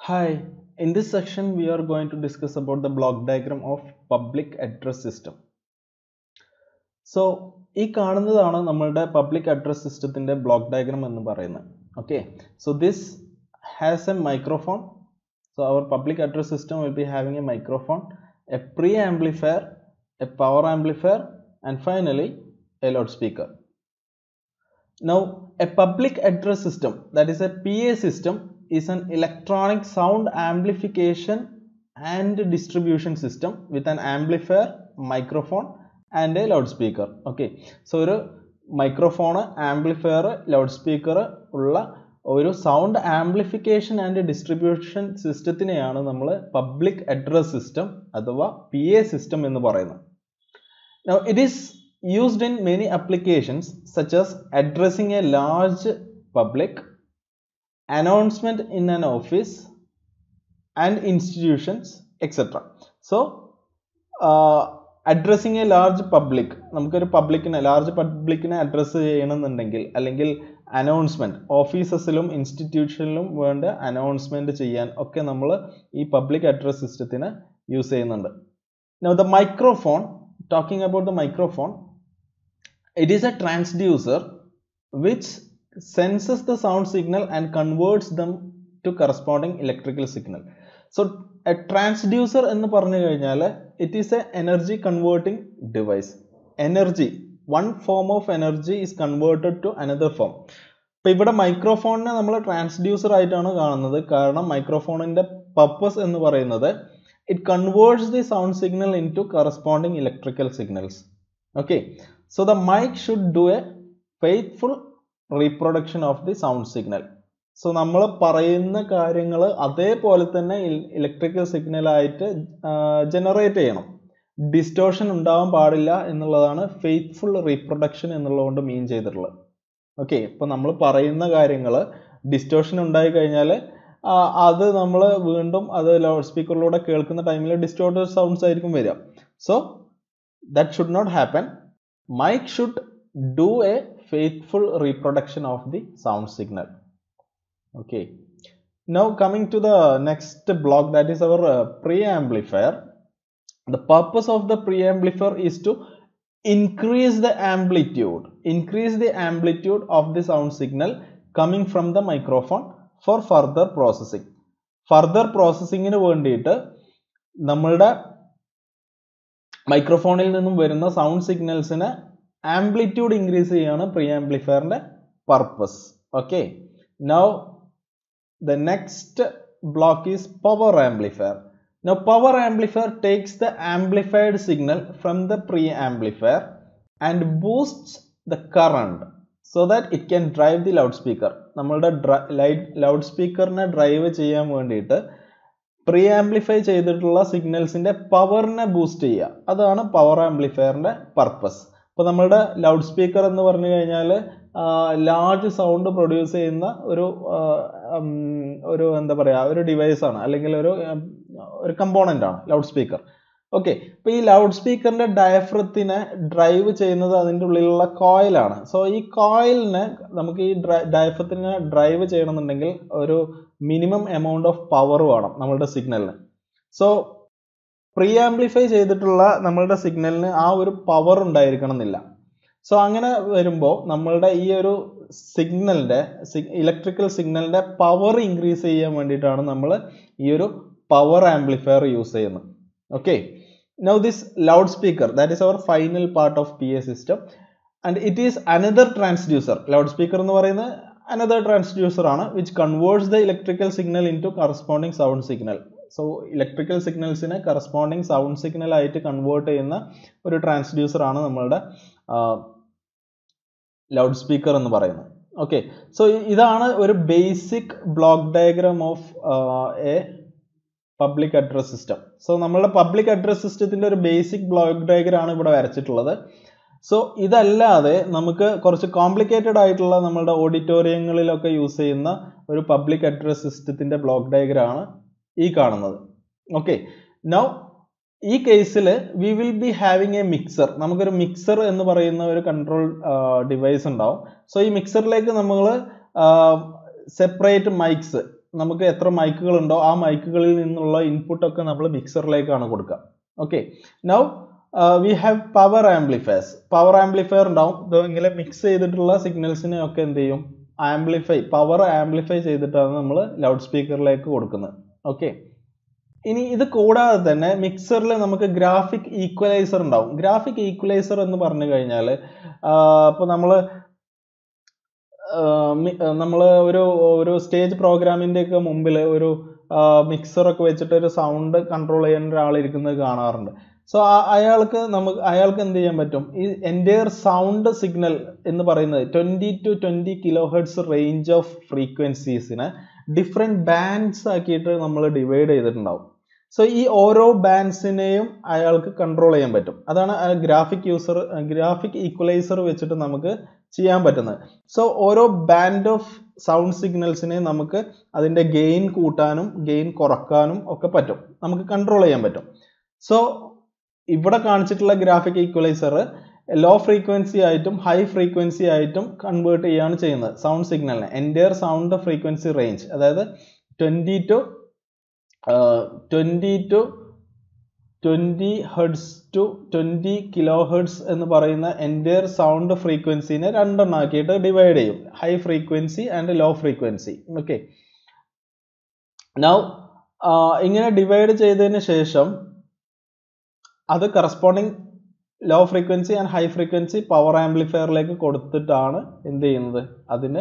Hi, in this section we are going to discuss about the block diagram of public address system. So ഈ കാണുന്നതാണ് നമ്മളുടെ public address സിസ്റ്റത്തിൻ്റെ block diagram എന്ന് പറയുന്നത് okay so this has a microphone so our public address system will be having a microphone a pre amplifier a power amplifier and finally a loud speaker Now, a public address system, that is a PA system, is an electronic sound amplification and distribution system with an amplifier, microphone, and a loudspeaker. Okay, so ഒരു microphone amplifier loud speaker ഉള്ള ഒരു sound amplification and distribution സിസ്റ്റത്തിനെയാണ് നമ്മൾ public address system അഥവാ P A system എന്ന് പറയുന്നത് Now, it is used in many applications such as addressing a large public, announcement in an office and institutions, etc. So, uh, addressing a large public നമുക്കൊരു പബ്ലിക്കിനെ large പബ്ലിക്കിനെ address ചെയ്യണമെന്നുണ്ടെങ്കിൽ അല്ലെങ്കിൽ announcement ഓഫീസസിലും ഇൻസ്റ്റിറ്റ്യൂഷനിലും വേണ്ട announcement ചെയ്യാൻ ഒക്കെ നമ്മൾ ഈ പബ്ലിക് അഡ്രസ് സിസ്റ്റത്തിന് യൂസ് ചെയ്യുന്നുണ്ട് now the microphone talking about the microphone it is a transducer which senses the sound signal and converts them to corresponding electrical signal so a transducer എന്ന് പറഞ്ഞു കഴിഞ്ഞാൽ it is a energy converting device energy one form of energy is converted to another form ഇപ്പൊ ഇവിടെ മൈക്രോഫോണിനെ നമ്മൾ transducer ആയിട്ടാണ് കാണുന്നത് കാരണം മൈക്രോഫോണിന്റെ purpose എന്ന് പറയുന്നത് it converts the sound signal into corresponding electrical signals okay so the mic should do a faithful reproduction of the sound signal so നമ്മൾ പറയുന്ന കാര്യങ്ങൾ അതേപോലെ തന്നെ ഇലക്ട്രിക്കൽ സിഗ്നൽ ആയിട്ട് ജനറേറ്റ് ചെയ്യണം ഡിസ്റ്റോഷൻ ഉണ്ടാവാൻ പാടില്ല എന്നുള്ളതാണ് ഫെയ്ത്ത്ഫുൾ റീപ്രൊഡക്ഷൻ എന്നുള്ളതുകൊണ്ട് മീൻ ചെയ്തിട്ടുള്ളത് ഓക്കെ ഇപ്പൊ നമ്മൾ പറയുന്ന കാര്യങ്ങൾ ഡിസ്റ്റോഷൻ ഉണ്ടായി കഴിഞ്ഞാൽ അത് നമ്മൾ വീണ്ടും അത് ലൗഡ് സ്പീക്കറിലൂടെ കേൾക്കുന്ന ടൈമിൽ ഡിസ്റ്റോർട്ടഡ് സൗണ്ട്സ് ആയിരിക്കും വരിക so that should not happen mic should do a faithful reproduction of the sound signal okay now coming to the next block that is our pre amplifier the purpose of the preamplifier is to increase the amplitude increase the amplitude of the sound signal coming from the microphone for further processing further പ്രോസസ്സിങ്ങിന് വേണ്ടിയിട്ട് നമ്മളുടെ മൈക്രോഫോണിൽ നിന്നും വരുന്ന sound സിഗ്നൽസിന് amplitude increase ചെയ്യാണ് pre ആംപ്ലിഫയറിന്റെ purpose okay now the next block is power amplifier Now power amplifier takes the amplified signal from the preamplifier and boosts the current so that it can drive the loud speaker നമ്മളുടെ loud സ്പീക്കറിനെ drive ചെയ്യാൻ വേണ്ടിയിട്ട് pre amplify ചെയ്തിട്ടുള്ള സിഗ്നൽസിന്റെ പവറിനെ boost ചെയ്യുക അതാണ് power ആംപ്ലിഫയറിന്റെ purpose ഇപ്പോൾ നമ്മളുടെ ലൗഡ് സ്പീക്കർ എന്ന് പറഞ്ഞു കഴിഞ്ഞാൽ ലാർജ് സൗണ്ട് പ്രൊഡ്യൂസ് ചെയ്യുന്ന ഒരു ഒരു എന്താ പറയുക ഒരു ഡിവൈസ് ആണ് അല്ലെങ്കിൽ ഒരു ഒരു കമ്പോണന്റ് ആണ് ലൗഡ് സ്പീക്കർ ഓക്കെ ഇപ്പൊ ഈ ലൗഡ് സ്പീക്കറിന്റെ ഡയഫ്രത്തിനെ ഡ്രൈവ് ചെയ്യുന്നത് അതിൻ്റെ ഉള്ളിലുള്ള കോയിലാണ് സോ ഈ കോയിലിനെ നമുക്ക് ഈ ഡയഫ്രത്തിനെ ഡ്രൈവ് ചെയ്യണമെന്നുണ്ടെങ്കിൽ ഒരു മിനിമം എമൗണ്ട് ഓഫ് പവർ വേണം നമ്മളുടെ സിഗ്നലിന് സോ പ്രീ ആംപ്ലിഫൈ ചെയ്തിട്ടുള്ള നമ്മളുടെ സിഗ്നലിന് ആ ഒരു പവർ ഉണ്ടായിരിക്കണം എന്നില്ല സോ അങ്ങനെ വരുമ്പോൾ നമ്മളുടെ ഈ ഒരു സിഗ്നലിന്റെ ഇലക്ട്രിക്കൽ സിഗ്നലിന്റെ പവർ ഇൻക്രീസ് ചെയ്യാൻ വേണ്ടിയിട്ടാണ് നമ്മൾ ഈ ഒരു പവർ ആംപ്ലിഫയർ യൂസ് ചെയ്യുന്നത് okay now this loudspeaker that is our final part of PA system and it is another transducer loudspeaker എന്ന് പറയുന്നത് another transducer ആണ് which converts the electrical signal into corresponding sound signal so electrical signalsനെ corresponding sound signal ആയിട്ട് convert ചെയ്യുന്ന ഒരു transducer ആണ് നമ്മളുടെ loud speaker എന്ന് പറയുന്നത് ഓക്കെ സോ ഇതാണ് ഒരു basic block diagram of a public address system so നമ്മളുടെ പബ്ലിക് അഡ്രസ് സിസ്റ്റത്തിന്റെ ഒരു ബേസിക് ബ്ലോക്ക് ഡയഗ്രാം ആണ് ഇവിടെ വരച്ചിട്ടുള്ളത് സോ ഇതല്ലാതെ നമുക്ക് കുറച്ച് കോംപ്ലിക്കേറ്റഡ് ആയിട്ടുള്ള നമ്മളുടെ ഓഡിറ്റോറിയങ്ങളിലൊക്കെ യൂസ് ചെയ്യുന്ന ഒരു പബ്ലിക് അഡ്രസ് സിസ്റ്റത്തിന്റെ ബ്ലോക്ക് ഡയഗ്രാം ആണ് ഈ കാണുന്നത് ഓക്കെ നൗ ഈ കേസിൽ we will be having a mixer നമുക്കൊരു മിക്സർ എന്ന് പറയുന്ന ഒരു കൺട്രോൾ ഡിവൈസ് ഉണ്ടാവും സോ ഈ മിക്സറിലേക്ക് നമ്മൾ സെപ്പറേറ്റ് മൈക്സ് നമുക്ക് എത്ര മൈക്കുകൾ ഉണ്ടോ ആ മൈക്കുകളിൽ നിന്നുള്ള ഇൻപുട്ട് ഒക്കെ നമ്മൾ മിക്സറിലേക്കാണ് കൊടുക്കുക okay now we have power amplifiers power amplifier ഉണ്ടാവും ഇങ്ങനെ മിക്സ് ചെയ്തിട്ടുള്ള സിഗ്നൽസിനെ ഒക്കെ എന്ത് ചെയ്യും ആംപ്ലിഫൈ പവർ ആംപ്ലിഫൈ ചെയ്തിട്ടാണ് നമ്മൾ ലൗഡ് സ്പീക്കറിലേക്ക് കൊടുക്കുന്നത് ഓക്കെ ഇനി ഇത് കൂടാതെ തന്നെ മിക്സറിൽ നമുക്ക് ഗ്രാഫിക് ഈക്വലൈസർ ഉണ്ടാവും ഗ്രാഫിക് ഈക്വലൈസർ എന്ന് പറഞ്ഞു കഴിഞ്ഞാൽ ഇപ്പോൾ നമ്മൾ നമ്മൾ ഒരു ഒരു സ്റ്റേജ് പ്രോഗ്രാമിൻ്റെ ഒക്കെ മുമ്പിൽ ഒരു മിക്സർ ഒക്കെ വെച്ചിട്ട് ഒരു സൗണ്ട് കൺട്രോൾ ചെയ്യാൻ ഒരാൾ ഇരിക്കുന്നത് കാണാറുണ്ട് സോ അയാൾക്ക് നമുക്ക് അയാൾക്ക് എന്ത് ചെയ്യാൻ പറ്റും ഈ എൻറ്റയർ സൗണ്ട് സിഗ്നൽ എന്ന് പറയുന്നത് twenty to twenty kilo hertz range of ഫ്രീക്വൻസീസിനെ ഡിഫറെൻറ്റ് ബാൻഡ്സ് ആക്കിയിട്ട് നമ്മൾ ഡിവൈഡ് ചെയ്തിട്ടുണ്ടാവും സോ ഈ ഓരോ ബാൻഡ്സിനെയും അയാൾക്ക് കൺട്രോൾ ചെയ്യാൻ പറ്റും അതാണ് ഗ്രാഫിക് യൂസർ ഗ്രാഫിക് ഈക്വലൈസർ വെച്ചിട്ട് നമുക്ക് ചെയ്യാൻ പറ്റുന്നത് സോ ഓരോ ബാൻഡ് ഓഫ് സൗണ്ട് സിഗ്നൽസിനെ നമുക്ക് അതിൻ്റെ ഗെയിൻ കൂട്ടാനും ഗെയിൻ കുറക്കാനും ഒക്കെ പറ്റും നമുക്ക് കൺട്രോൾ ചെയ്യാൻ പറ്റും സോ ഇവിടെ കാണിച്ചിട്ടുള്ള ഗ്രാഫിക് ഈക്വലൈസർ ലോ ഫ്രീക്വൻസി ആയിട്ടും ഹൈ ഫ്രീക്വൻസി ആയിട്ടും കൺവേർട്ട് ചെയ്യാണ് ചെയ്യുന്നത് സൗണ്ട് സിഗ്നലിനെ എൻറ്റയർ സൗണ്ട് ഫ്രീക്വൻസി റേഞ്ച് അതായത് twenty to twenty to twenty hertz to twenty kilo hertz എന്ന് പറയുന്ന എൻറ്റയർ സൗണ്ട് ഫ്രീക്വൻസിനെ രണ്ടെണ്ണം ആക്കിയിട്ട് ഡിവൈഡ് ചെയ്യും high frequency and low frequency okay now ഇങ്ങനെ ഡിവൈഡ് ചെയ്തതിന് ശേഷം അത് corresponding low frequency and high frequency power ആംപ്ലിഫയറിലേക്ക് കൊടുത്തിട്ടാണ് എന്ത് ചെയ്യുന്നത് അതിന്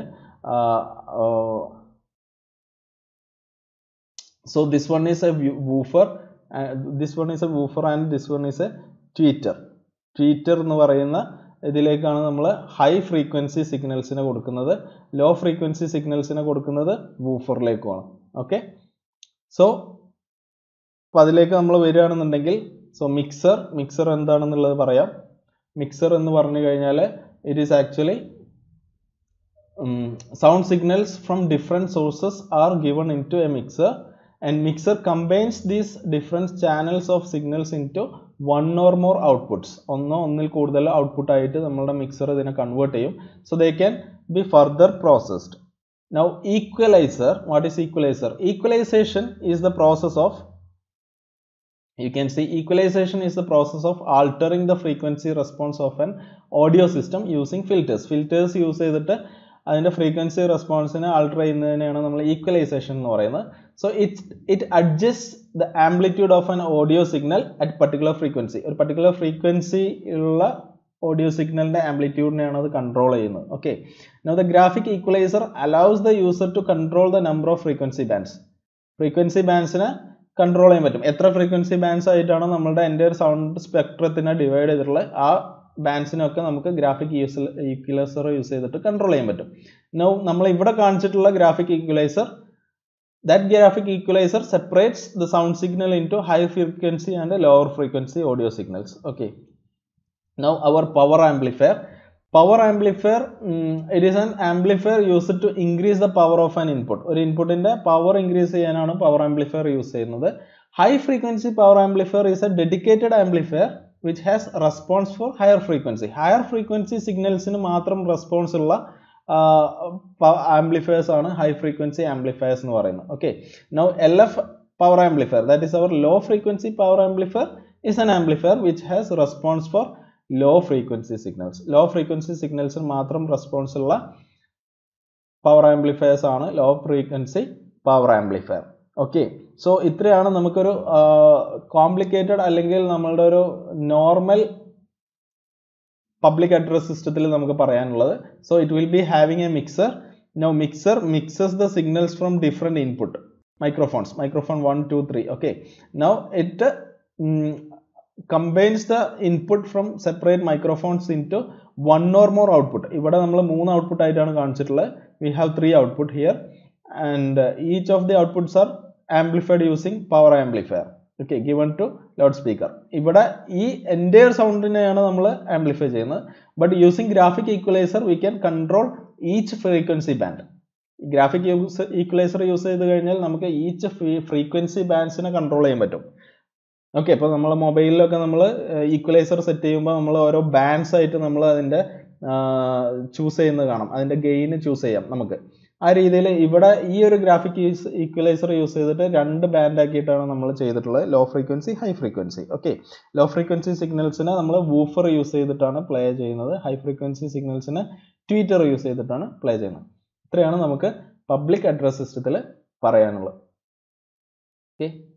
so this one is a woofer this one is a woofer and this one is a tweeter tweeter എന്ന് പറയുന്ന ഇതിലേക്കാണ് നമ്മൾ ഹൈ ഫ്രീക്വൻസി സിഗ്നൽസിനെ കൊടുക്കുന്നത് ലോ ഫ്രീക്വൻസി സിഗ്നൽസിനെ കൊടുക്കുന്നത് വൂഫറിലേക്കുമാണ് ഓക്കെ സോ അപ്പോൾ അതിലേക്ക് നമ്മൾ വരികയാണെന്നുണ്ടെങ്കിൽ സോ മിക്സർ മിക്സർ എന്താണെന്നുള്ളത് പറയാം മിക്സർ എന്ന് പറഞ്ഞു കഴിഞ്ഞാൽ it is actually sound signals from different sources are given into a mixer and mixer combines these different channels of signals into one or more outputs ഒന്നോ ഒന്നിൽ കൂടുതൽ output ആയിട്ട് നമ്മളുടെ മിക്സർ ഇതിനെ convert ചെയ്യും so they can be further processed now equaliser what is equaliser equalisation is the process of you can see equalization is the process of altering the frequency response of an audio system using filters filters use ചെയ്തിട്ട് അതിൻ്റെ frequency റെസ്പോൺസിനെ alter ചെയ്യുന്നതിനെയാണ് നമ്മൾ equalisation എന്ന് പറയുന്നത് so it it adjust the amplitude of an audio signal at particular frequency ഒരു particular frequency ഉള്ള audio സിഗ്നലിന്റെ ആംപ്ലിറ്റ്യൂഡിനെയാണ് അത് കൺട്രോൾ ചെയ്യുന്നത് okay now the graphic equaliser allows the user to control the number of frequency bands ഫ്രീക്വൻസി ബാൻഡ്സിനെ control ചെയ്യാൻ പറ്റും എത്ര ഫ്രീക്വൻസി ബാൻഡ്സ് ആയിട്ടാണ് നമ്മളുടെ എൻ്റെ സൗണ്ട് സ്പെക്ട്രത്തിനെ ഡിവൈഡ് ചെയ്തിട്ടുള്ളത് ആ ബാൻഡ്സിനൊക്കെ നമുക്ക് ഗ്രാഫിക് യൂസ് ഈക്വലൈസർ യൂസ് ചെയ്തിട്ട് കൺട്രോൾ ചെയ്യാൻ പറ്റും നോ നമ്മൾ ഇവിടെ കാണിച്ചിട്ടുള്ള graphic equaliser that graphic equaliser separates the sound signal into high frequency and lower frequency audio signals okay now our power amplifier power amplifier it is an amplifier use to increase the power of an input ഒരു ഇൻപുട്ടിന്റെ power increase ചെയ്യാനാണ് power amplifier use ചെയ്യുന്നത് high frequency power amplifier is a dedicated amplifier which has response for higher frequency higher frequency സിഗ്നൽസിന് മാത്രം response ഉള്ള amplifiers ആണ് high frequency amplifiers എന്ന് പറയുന്നത് okay now L F power amplifier that is our low frequency power amplifier is an amplifier which has response for low frequency signals low frequency signals മാത്രം response ഉള്ള power amplifiers ആണ് low frequency power amplifier okay so ഇത്രയാണ് നമുക്കൊരു complicated അല്ലെങ്കിൽ നമ്മളുടെ ഒരു normal public address സിസ്റ്റത്തിൽ നമുക്ക് പറയാനുള്ളത് so it will be having a mixer now mixer mixes the signals from different input microphones microphone 1 2 3 okay now it mm, combines the input from separate microphones into one or more output ഇവിടെ നമ്മൾ മൂന്ന് output ആയിട്ടാണ് കാണിച്ചിട്ടുള്ളത് we have three output here and uh, each of the outputs are amplified using power amplifier okay given to loudspeaker ഇവിടെ ഈ entire സൗണ്ടിനെയാണ് നമ്മൾ amplify ചെയ്യുന്നത് but using graphic equaliser we can control each frequency band graphic use equaliser use ചെയ്ത് കഴിഞ്ഞാൽ നമുക്ക് each frequency ബാൻഡ്സിനെ control ചെയ്യാൻ പറ്റും ഓക്കെ ഇപ്പോൾ നമ്മൾ മൊബൈലിലൊക്കെ നമ്മൾ ഈക്വലൈസർ സെറ്റ് ചെയ്യുമ്പോൾ നമ്മൾ ഓരോ ബാൻഡ്സ് ആയിട്ട് നമ്മൾ അതിൻ്റെ ചൂസ് ചെയ്യുന്നത് കാണാം അതിൻ്റെ ഗെയിൻ ചൂസ് ചെയ്യാം നമുക്ക് ആ രീതിയിൽ ഇവിടെ ഈ ഒരു ഗ്രാഫിക് യൂസ് ഈക്വലൈസർ യൂസ് ചെയ്തിട്ട് രണ്ട് ബാൻഡ് ആക്കിയിട്ടാണ് നമ്മൾ ചെയ്തിട്ടുള്ളത് low frequency high frequency okay low frequency സിഗ്നൽസിനെ നമ്മൾ വൂഫർ യൂസ് ചെയ്തിട്ടാണ് പ്ലേ ചെയ്യുന്നത് ഹൈ ഫ്രീക്വൻസി സിഗ്നൽസിന് ട്വീറ്റർ യൂസ് ചെയ്തിട്ടാണ് പ്ലേ ചെയ്യുന്നത് ഇത്രയാണ് നമുക്ക് പബ്ലിക് അഡ്രസ് സിസ്റ്റത്തിൽ പറയാനുള്ളത് ഓക്കെ